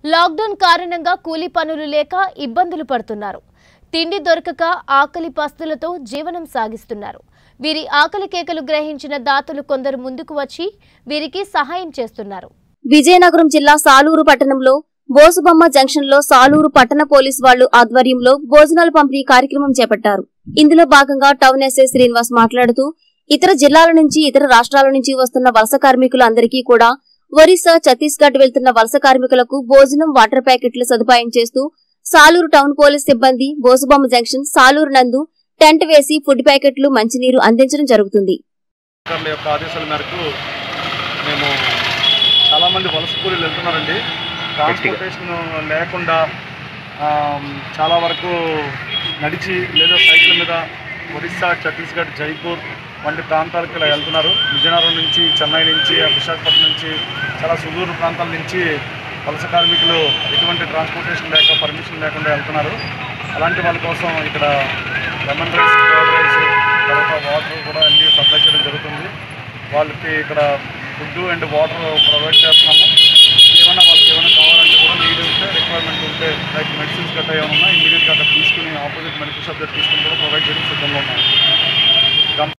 lockdown కారణంగా కూలీ పనులు లేక ఇబ్బందులు పడుతున్నారు తిండి దొరకక ఆకలి పస్తులతో జీవనం సాగిస్తున్నారు వీరి ఆకలి కేకలు గ్రహించిన దాతలు కొందరు ముందుకు వచ్చి వీరికి సహాయం చేస్తున్నారు విజయనగరం జిల్లా సాలూరు పట్టణంలో బోసుబొమ్మ జంక్షన్ లో సాలూరు పట్టణ పోలీసు వాళ్లు ఆధ్వర్యంలో భోజనాల పంపిణీ కార్యక్రమం చేపట్టారు ఇందులో భాగంగా టౌన్ ఎస్ఐ శ్రీనివాస్ మాట్లాడుతూ ఇతర జిల్లాల నుంచి ఇతర రాష్ట్రాల నుంచి వస్తున్న వలస కార్మికులందరికీ కూడా ఒరిస్సా ఛత్తీస్గఢ్ వెళ్తున్న వలస కార్మికులకు భోజనం వాటర్ ప్యాకెట్లు సదుపాయం చేస్తూ సాలూరు టౌన్ పోలీస్ సిబ్బంది బోసుబొమ్మ జంక్షన్ సాలూరు నందు టెంట్ వేసి ఫుడ్ ప్యాకెట్లు మంచినీరు అందించడం జరుగుతుంది అధికారుల యొక్క ఆదేశాల మేరకు మేము చాలామంది వలస కూలీలు వెళ్తున్నారండి ట్రాన్స్పోర్టేషన్ లేకుండా ఆమ్, చాలా వరకు నడిచి లేదా సైకిల్ మీద ఒరిస్సా ఛత్తీస్గఢ్ జైపూర్ వంటి ప్రాంతాలకు ఇలా వెళ్తున్నారు విజయనగరం నుంచి చెన్నై నుంచి విశాఖపట్నం నుంచి చాలా సుదూర ప్రాంతాల నుంచి వలస కార్మికులు ఎటువంటి ట్రాన్స్పోర్టేషన్ లేక పర్మిషన్ లేకుండా వెళ్తున్నారు అలాంటి వాళ్ళ కోసం ఇక్కడ లెమన్ రైస్ కర్డ్ రైస్ తర్వాత వాటర్ కూడా అన్ని సప్లై చేయడం జరుగుతుంది వాళ్ళకి ఇక్కడ ఫుడ్ అండ్ వాటర్ ప్రొవైడ్ చేస్తున్నాము ఏమైనా వాళ్ళకి ఏమైనా కావాలంటే కూడా నీడ్ ఉంటే రిక్వైర్మెంట్ ఉంటే లైక్ మెడిసిన్స్ గట్రా ఏమైనా ఉన్నా ఇమీడియట్గా అక్కడ తీసుకుని ఆపోజిట్ మెడికల్ షాప్ దగ్గర తీసుకుని కూడా ప్రొవైడ్ చేయడం సిద్ధంగా ఉన్నాం